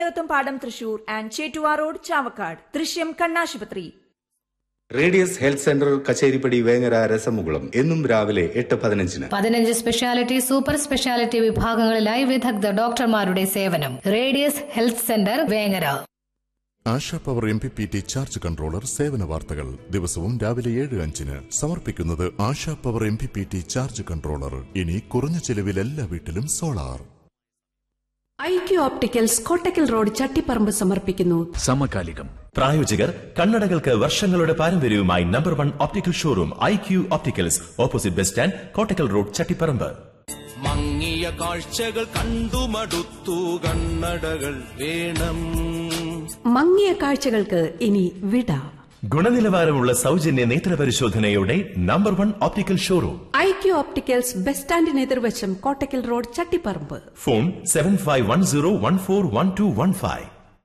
പാടം Thrissur and Chettuva road Chavakkad Drishyam കണ്ണാശുപത്രി radius health centre Kacheripadi Vengara രസമുകുളം എന്നും രാവിലെ എട്ട് പതിനഞ്ചിന് പതിനഞ്ച് സ്പെഷ്യാലിറ്റി സൂപ്പർ സ്പെഷ്യാലിറ്റി വിഭാഗങ്ങളിലായി വിദഗ്ധ ഡോക്ടർമാരുടെ സേവനം radius health centre Vengara Asha power M P P T charge controller സേവന വാർത്തകൾ ദിവസവും രാവിലെ ഏഴ് അഞ്ചിന് സമർപ്പിക്കുന്നത് Asha power M P P T charge controller ഇനി കുറഞ്ഞ ചെലവിൽ എല്ലാ വീട്ടിലും solar IQ opticals Kottakkal road Chattiparamba സമർപ്പിക്കുന്നു സമകാലികം പ്രായോജകർ കണ്ണടകൾക്ക് വർഷങ്ങളുടെ പാരമ്പര്യവുമായി number one optical showroom I Q opticals opposite bus stand Kottakkal road Chattiparamba മങ്ങിയ കാഴ്ചകൾ കണ്ടുമടുത്തു കണ്ണടകൾ വേണം മങ്ങിയ കാഴ്ചകൾക്ക് ഇനി വിട ഗുണനിലവാരമുള്ള സൗജന്യ നേത്ര പരിശോധനയോടെ number one optical showroom IQ opticals bus സ്റ്റാൻഡിന് എതിർവശം Kottakkal road Chattiparamba phone seven five one zero one four one two one five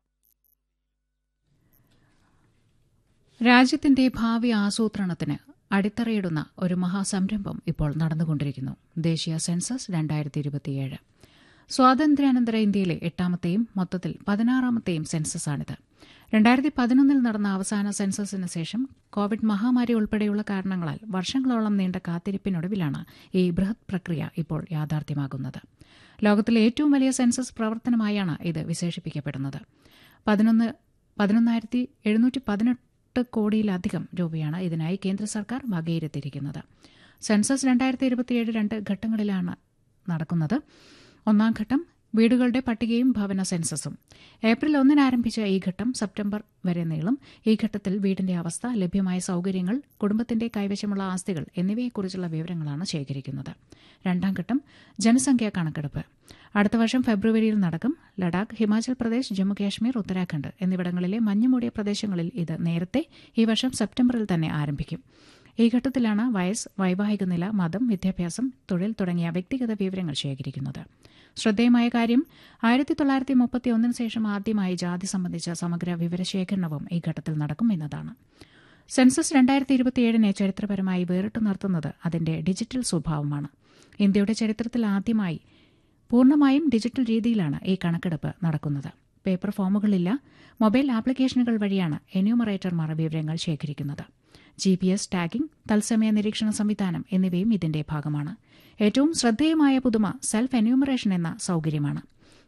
രാജ്യത്തിന്റെ ഭാവി ആസൂത്രണത്തിന് അടിത്തറയിടുന്ന ഒരു മഹാസംരംഭം ഇപ്പോൾ നടന്നുകൊണ്ടിരിക്കുന്നു ദേശീയ സെൻസസ് രണ്ടായിരത്തി ഇരുപത്തിയേഴ് സ്വാതന്ത്ര്യാനന്തര ഇന്ത്യയിലെ എട്ടാമത്തെയും മൊത്തത്തിൽ പതിനാറാമത്തെയും സെൻസസാണിത് രണ്ടായിരത്തി പതിനൊന്നിൽ നടന്ന അവസാന സെൻസസിന് ശേഷം കോവിഡ് മഹാമാരി ഉൾപ്പെടെയുള്ള കാരണങ്ങളാൽ വർഷങ്ങളോളം നീണ്ട കാത്തിരിപ്പിനൊടുവിലാണ് ഈ ബൃഹത് പ്രക്രിയ ഇപ്പോൾ യാഥാർത്ഥ്യമാകുന്നത് ലോകത്തിലെ ഏറ്റവും വലിയ സെൻസസ് പ്രവർത്തനമായാണ് ഇത് വിശേഷിപ്പിക്കപ്പെടുന്നത് പതിനൊന്ന് പതിനൊന്നായിരത്തി എഴുന്നൂറ്റി പതിനെട്ട് കോടിയിലധികം രൂപയാണ് ഇതിനായി കേന്ദ്ര സർക്കാർ വകയിരുത്തിയിരിക്കുന്നത് സെൻസസ് രണ്ടായിരത്തി ഇരുപത്തിയേഴ് രണ്ട് ഘട്ടങ്ങളിലാണ് നടക്കുന്നത് ഒന്നാം ഘട്ടം വീടുകളുടെ പട്ടികയും ഭവന സെൻസസും ഏപ്രിൽ ഒന്നിന് ആരംഭിച്ച ഈ ഘട്ടം സെപ്റ്റംബർ വരെ നീളും ഈ ഘട്ടത്തിൽ വീടിന്റെ അവസ്ഥ ലഭ്യമായ സൌകര്യങ്ങൾ കുടുംബത്തിന്റെ കൈവശമുള്ള ആസ്തികൾ എന്നിവയെക്കുറിച്ചുള്ള വിവരങ്ങളാണ് ശേഖരിക്കുന്നത് രണ്ടാം ഘട്ടം ജനസംഖ്യാ കണക്കെടുപ്പ് അടുത്ത വർഷം ഫെബ്രുവരിയിൽ നടക്കും ലഡാക്ക് ഹിമാചൽ പ്രദേശ് ജമ്മുകാശ്മീർ ഉത്തരാഖണ്ഡ് എന്നിവിടങ്ങളിലെ മഞ്ഞുമൂടിയ പ്രദേശങ്ങളിൽ ഇത് നേരത്തെ ഈ വർഷം സെപ്റ്റംബറിൽ തന്നെ ആരംഭിക്കും ഈ ഘട്ടത്തിലാണ് വയസ്സ് വൈവാഹിക നില മതം വിദ്യാഭ്യാസം തൊഴിൽ തുടങ്ങിയ വ്യക്തിഗത വിവരങ്ങൾ ശേഖരിക്കുന്നത് ശ്രദ്ധേയമായ കാര്യം ആയിരത്തി തൊള്ളായിരത്തി മുപ്പത്തി ഒന്നിന് ശേഷം ആദ്യമായി ജാതി സംബന്ധിച്ച സമഗ്ര വിവരശേഖരണവും ഈ ഘട്ടത്തിൽ നടക്കും എന്നതാണ് സെൻസസ് രണ്ടായിരത്തി ഇരുപത്തിയേഴിനെ ചരിത്രപരമായി വേറിട്ടു നിർത്തുന്നത് അതിന്റെ ഡിജിറ്റൽ സ്വഭാവമാണ് ഇന്ത്യയുടെ ചരിത്രത്തിൽ ആദ്യമായി പൂർണ്ണമായും ഡിജിറ്റൽ രീതിയിലാണ് ഈ കണക്കെടുപ്പ് നടക്കുന്നത് പേപ്പർ ഫോമുകളില്ല മൊബൈൽ ആപ്ലിക്കേഷനുകൾ വഴിയാണ് എന്യൂമറേറ്റർമാർ വിവരങ്ങൾ ശേഖരിക്കുന്നത് ജി പി എസ് ടാഗിംഗ് തത്സമയ നിരീക്ഷണ സംവിധാനം എന്നിവയും ഇതിന്റെ ഭാഗമാണ് ഏറ്റവും ശ്രദ്ധേയമായ പുതുമ സെൽഫ് എന്യൂമറേഷൻ എന്ന സൌകര്യമാണ്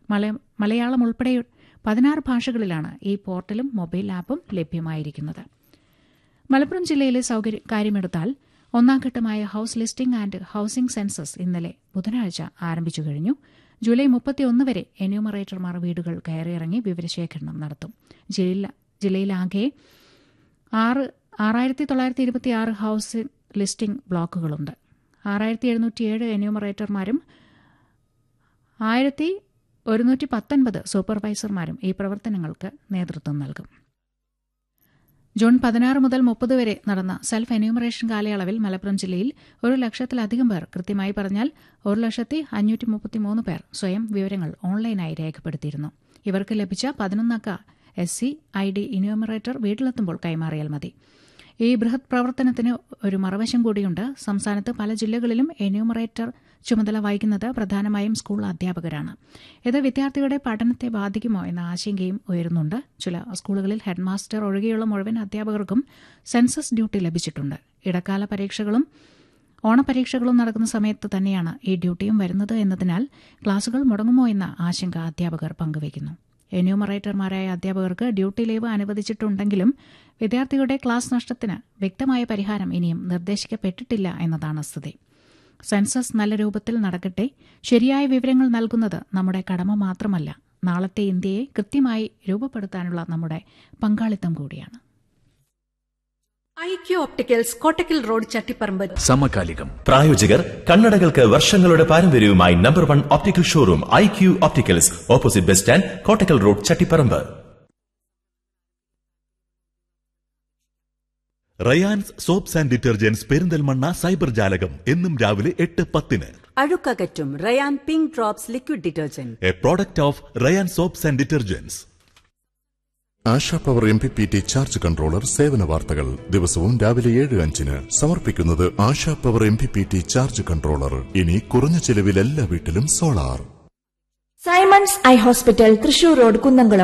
മലയാളം ഉൾപ്പെടെ പതിനാറ് ഭാഷകളിലാണ് ഈ പോർട്ടലും മൊബൈൽ ആപ്പും ലഭ്യമായിരിക്കുന്നത് മലപ്പുറം ജില്ലയിലെ സൌകര്യ കാര്യമെടുത്താൽ ഒന്നാം ഘട്ടമായ house listing and housing census ഇന്നലെ ബുധനാഴ്ച ആരംഭിച്ചു കഴിഞ്ഞു ജൂലൈ മുപ്പത്തിയൊന്ന് വരെ എന്യൂമറേറ്റർമാർ വീടുകൾ കയറിയിറങ്ങി വിവരശേഖരണം നടത്തും ജില്ലയിലാകെ ആറ് ആറായിരത്തി തൊള്ളായിരത്തി ഇരുപത്തി ആറ് ഹൌസ് ലിസ്റ്റിംഗ് ബ്ലോക്കുകളുണ്ട് ആറായിരത്തി എഴുന്നൂറ്റിയേഴ് എന്യൂമറേറ്റർമാരും ആയിരത്തി ഒരുന്നൂറ്റി പത്തൊൻപത് സൂപ്പർവൈസർമാരും ഈ പ്രവർത്തനങ്ങൾക്ക് നേതൃത്വം നൽകും ജൂൺ പതിനാറ് മുതൽ മുപ്പത് വരെ നടന്ന സെൽഫ് എന്യൂമറേഷൻ കാലയളവിൽ മലപ്പുറം ജില്ലയിൽ ഒരു ലക്ഷത്തിലധികം പേർ കൃത്യമായി പറഞ്ഞാൽ ഒരു ലക്ഷത്തി അഞ്ഞൂറ്റി മുപ്പത്തിമൂന്ന് പേർ സ്വയം വിവരങ്ങൾ ഓൺലൈനായി രേഖപ്പെടുത്തിയിരുന്നു ഇവർക്ക് ലഭിച്ച പതിനൊന്നക്ക S C I D enumerator വീട്ടിലെത്തുമ്പോൾ കൈമാറിയാൽ മതി ഈ ബൃഹത് പ്രവർത്തനത്തിന് ഒരു മറുവശം കൂടിയുണ്ട് സംസ്ഥാനത്ത് പല ജില്ലകളിലും എന്യൂമറേറ്റർ ചുമതല വഹിക്കുന്നത് പ്രധാനമായും സ്കൂൾ അധ്യാപകരാണ് ഇത് വിദ്യാർത്ഥികളുടെ പഠനത്തെ ബാധിക്കുമോ എന്ന ആശങ്കയും ഉയരുന്നുണ്ട് ചില സ്കൂളുകളിൽ ഹെഡ്മാസ്റ്റർ ഒഴികെയുള്ള മുഴുവൻ അധ്യാപകർക്കും സെൻസസ് ഡ്യൂട്ടി ലഭിച്ചിട്ടുണ്ട് ഇടക്കാല പരീക്ഷകളും ഓണപരീക്ഷകളും നടക്കുന്ന സമയത്ത് തന്നെയാണ് ഈ ഡ്യൂട്ടിയും വരുന്നത് എന്നതിനാൽ ക്ലാസുകൾ മുടങ്ങുമോ എന്ന ആശങ്ക അധ്യാപകർ പങ്കുവയ്ക്കുന്നു എന്യൂമറേറ്റർമാരായ അധ്യാപകർക്ക് ഡ്യൂട്ടി ലീവ് അനുവദിച്ചിട്ടുണ്ടെങ്കിലും വിദ്യാർത്ഥികളുടെ ക്ലാസ് നഷ്ടത്തിന് വ്യക്തമായ പരിഹാരം ഇനിയും നിർദ്ദേശിക്കപ്പെട്ടിട്ടില്ല എന്നതാണ് സ്ഥിതി സെൻസസ് നല്ല രൂപത്തിൽ നടക്കട്ടെ ശരിയായ വിവരങ്ങൾ നൽകുന്നത് നമ്മുടെ കടമ മാത്രമല്ല നാളത്തെ ഇന്ത്യയെ കൃത്യമായി രൂപപ്പെടുത്താനുള്ള നമ്മുടെ പങ്കാളിത്തം കൂടിയാണ് IQ opticals Kottakkal road Chattiparamba സമകാലികം പ്രായോജകർ കണ്ണടകൾക്ക് വർഷങ്ങളുടെ പാരമ്പര്യവുമായി number one optical showroom I Q opticals opposite bus stand Kottakkal road Chattiparamba Rayans soaps and detergents Perinthalmanna cyber ജാലകം എന്നും രാവിലെ എട്ട് പത്തിന് അഴുക്കകറ്റും Rayan pink drops liquid detergent a product of Rayan soaps and detergents Asha power M P P T charge controller സേവന വാർത്തകൾ ദിവസവും രാവിലെ ഏഴ് അഞ്ചിന് സമർപ്പിക്കുന്നത് Asha power M P P T charge controller ഇനി കുറഞ്ഞ ചെലവിൽ എല്ലാ വീട്ടിലും solar Simon's eye hospital Thrissur road Kunnamkulam